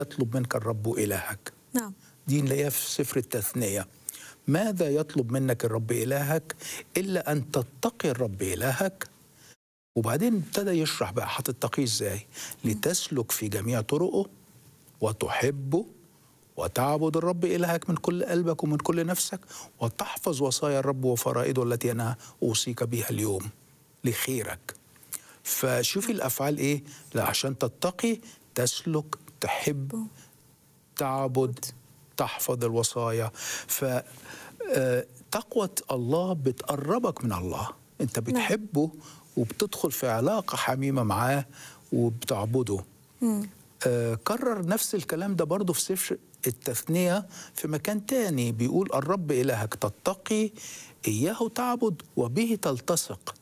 يطلب منك الرب إلهك نعم دي نلاقيها في سفر التثنية ماذا يطلب منك الرب إلهك إلا أن تتقي الرب إلهك وبعدين ابتدى يشرح بقى هتتقيه ازاي لتسلك في جميع طرقه وتحبه وتعبد الرب إلهك من كل قلبك ومن كل نفسك وتحفظ وصايا الرب وفرائضه التي أنا أوصيك بها اليوم لخيرك فشوفي الأفعال إيه لا عشان تتقي تسلك تحب تعبد تحفظ الوصايا ف آه، تقوى الله بتقربك من الله انت بتحبه وبتدخل في علاقة حميمة معاه وبتعبده آه، كرر نفس الكلام ده برضه في سفر التثنية في مكان تاني بيقول الرب إلهك تتقي إياه تعبد وبه تلتصق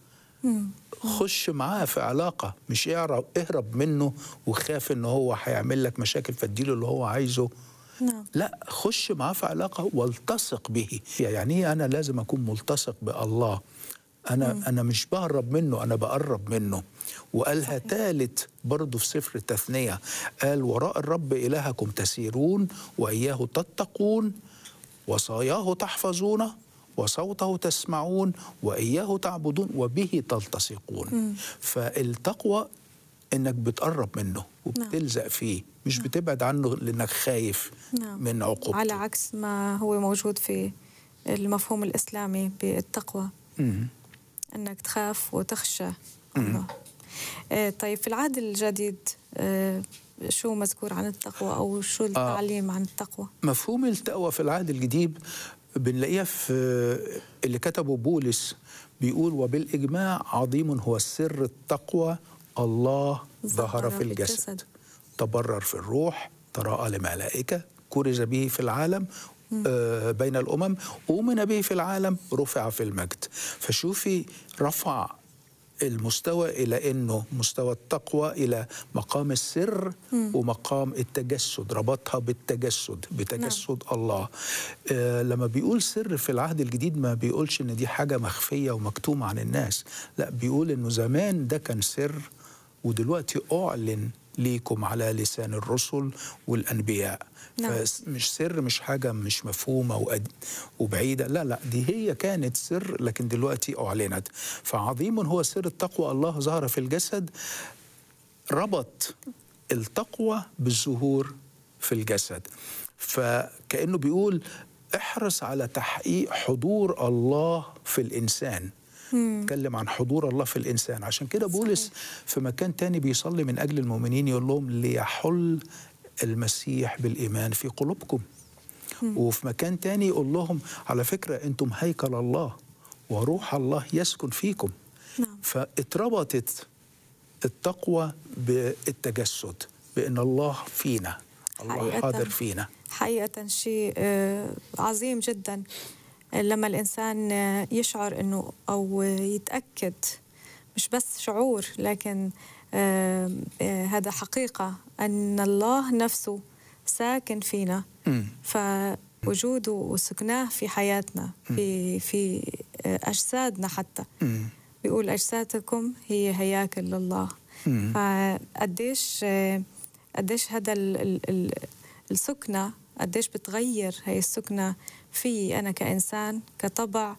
خش معاه في علاقة مش اعرف اهرب منه وخاف ان هو هيعمل لك مشاكل فاديله اللي هو عايزه نعم لا خش معاه في علاقة والتصق به يعني ايه أنا لازم أكون ملتصق بالله أنا مم. أنا مش بهرب منه أنا بقرب منه وقالها ثالث برضه في سفر التثنية قال وراء الرب إلهكم تسيرون وإياه تتقون وصاياه تحفظون وصوته تسمعون وإياه تعبدون وبه تلتصقون فالتقوى إنك بتقرب منه وبتلزق فيه مش بتبعد عنه لأنك خايف نعم. من عقوبته على عكس ما هو موجود في المفهوم الإسلامي بالتقوى مم. أنك تخاف وتخشى الله آه طيب في العهد الجديد آه شو مذكور عن التقوى أو شو التعليم عن التقوى مفهوم التقوى في العهد الجديد بنلاقيها في اللي كتبه بولس بيقول وبالإجماع عظيم هو سر التقوى الله ظهر في الجسد تبرر في الروح تراءى لملائكة كرز به في العالم آه بين الأمم أؤمن به في العالم رفع في المجد فشوفي رفع المستوى إلى أنه مستوى التقوى إلى مقام السر مم. ومقام التجسد ربطها بالتجسد بتجسد نعم. الله آه لما بيقول سر في العهد الجديد ما بيقولش أن دي حاجة مخفية ومكتومة عن الناس لا بيقول أنه زمان ده كان سر ودلوقتي أعلن ليكم على لسان الرسل والأنبياء نعم. فمش سر مش حاجة مش مفهومة وأد... وبعيدة لا لا دي هي كانت سر لكن دلوقتي أعلنت فعظيم هو سر التقوى الله ظهر في الجسد ربط التقوى بالظهور في الجسد فكأنه بيقول احرص على تحقيق حضور الله في الإنسان اتكلم عن حضور الله في الإنسان عشان كده بولس في مكان تاني بيصلي من أجل المؤمنين يقول لهم ليحل المسيح بالإيمان في قلوبكم وفي مكان تاني يقول لهم على فكرة أنتم هيكل الله وروح الله يسكن فيكم نعم. فاتربطت التقوى بالتجسد بأن الله فينا الله حقيقة. حاضر فينا حقيقة شيء آه، عظيم جدا لما الإنسان آه، يشعر أنه أو يتأكد مش بس شعور لكن آه، آه، هذا حقيقة أن الله نفسه ساكن فينا مم. فوجوده وسكناه في حياتنا في في آه، أجسادنا حتى مم. بيقول أجسادكم هي هياكل لله مم. فقديش آه، قديش هذا ال- ال- ال- السكنة قديش بتغير هي السكنة في أنا كإنسان كطبع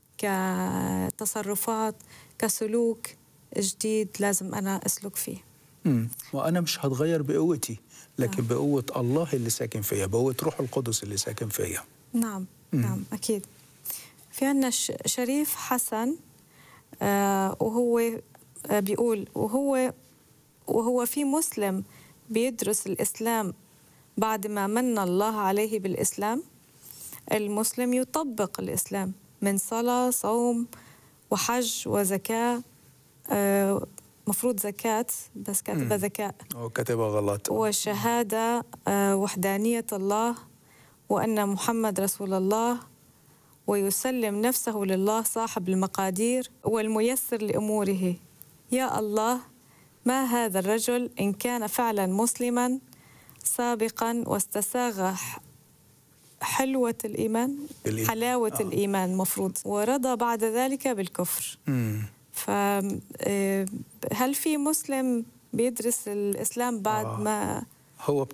كتصرفات كسلوك جديد لازم أنا أسلك فيه مم. وأنا مش هتغير بقوتي لكن نعم. بقوة الله اللي ساكن فيا بقوة روح القدس اللي ساكن فيا نعم مم. نعم أكيد في عنا ش- شريف حسن آه وهو آه بيقول وهو وهو في مسلم بيدرس الإسلام بعد ما من الله عليه بالإسلام المسلم يطبق الإسلام من صلاة صوم وحج وزكاة آه مفروض زكاة بس كاتبة مم. ذكاء هو كاتبها غلط وشهادة آه، وحدانية الله وأن محمد رسول الله ويسلم نفسه لله صاحب المقادير والميسر لأموره يا الله ما هذا الرجل إن كان فعلا مسلما سابقا واستساغ ح- حلوة الإيمان الإيمان. حلاوة آه. الإيمان مفروض ورضى بعد ذلك بالكفر مم. فهل في مسلم بيدرس الإسلام بعد آه. ما هو